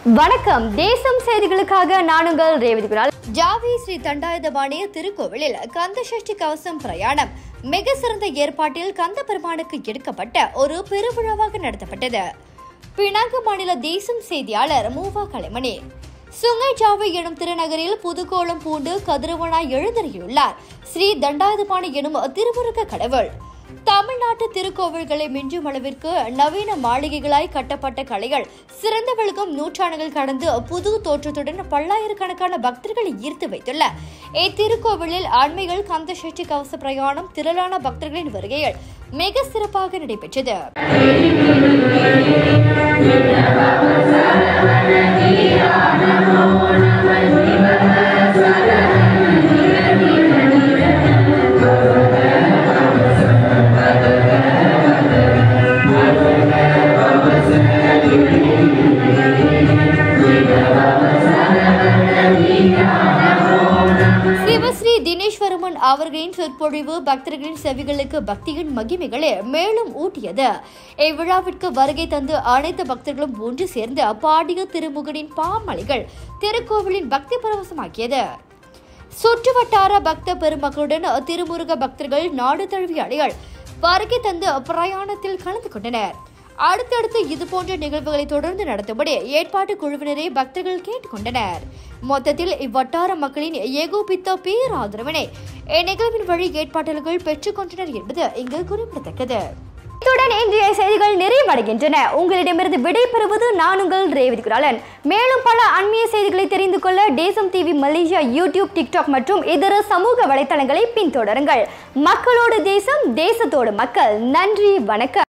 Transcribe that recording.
வணக்கம் தேசம் செய்திகளுக்காக நான் உங்கள் ரேவதி குரால் ஜாவி ஸ்ரீ தண்டாயுதபாணி திருக்கோவிலில் கந்த சஷ்டி கவசம் பிரயாணம் மிக சிறந்த ஏற்பாட்டில் கந்த பெருமானுக்கு எடுக்கப்பட்ட ஒரு பெருவிழாவாக நடத்தப்பட்டது பினாங்கு மாநில தேசம் செய்தியாளர் மூவா கலைமணி சுங்கை ஜாவி எனும் திருநகரில் புதுக்கோளம் பூண்டு கதிரவனாய் எழுந்தருளியுள்ளார் ஸ்ரீ தண்டாயுதபாணி எனும் திருமுருக கடவுள் தமிழ்நாட்டு திருக்கோவில்களை மிஞ்சும் அளவிற்கு நவீன மாளிகைகளாய் கட்டப்பட்ட கலைகள் சிறந்த விளக்கும் நூற்றாண்டுகள் கடந்து புது தோற்றத்துடன் பல்லாயிரக்கணக்கான பக்தர்களை ஈர்த்து வைத்துள்ள இத்திருக்கோவிலில் ஆண்மைகள் கந்த சஷ்டி கவச பிரயாணம் திரளான பக்தர்களின் வருகையில் மிக சிறப்பாக நடைபெற்றது சிவஸ்ரீ தினேஸ்வரமன் அவர்களின் சொற்பொழிவு பக்தர்களின் செவிகளுக்கு பக்தியின் மகிமைகளை மேலும் ஊட்டியது இவ்விழாவிற்கு வருகை தந்து அனைத்து பக்தர்களும் ஒன்று சேர்ந்து பாடிய திருமுகனின் பாமலைகள் திருக்கோவிலின் பக்தி பரவசமாக்கியது சுற்றுவட்டார பக்த பெருமக்களுடன் திருமுருக பக்தர்கள் நாடு தழுவிய அணிகள் வருகை தந்து பிரயாணத்தில் கலந்து கொண்டனர் அடுத்தடுத்து இதுபோன்ற நிகழ்வுகளை தொடர்ந்து நடத்தும்படி ஏற்பாட்டு குழுவினரை பக்தர்கள் கேட்டுக்கொண்டனர் மொத்தத்தில் இவ்வட்டார மக்களின் ஏகோபித்த பேராதரவினை இந்நிகழ்வின் வழி ஏற்பாட்டாளர்கள் பெற்றுக்கொண்டனர் என்பது இங்கு குறிப்பிடத்தக்கது இத்துடன் இன்றைய செய்திகள் நிறைவடைகின்றன உங்களிடமிருந்து விடைபெறுவது நான் உங்கள் ரேவதி குராலன் மேலும் பல அண்மைய செய்திகளை தெரிந்து கொள்ள தேசம் டிவி மலேசியா யூடியூப் டிக்டாக் மற்றும் இதர சமூக வலைத்தளங்களை பின்தொடருங்கள் மக்களோடு தேசம் தேசத்தோடு மக்கள் நன்றி வணக்கம்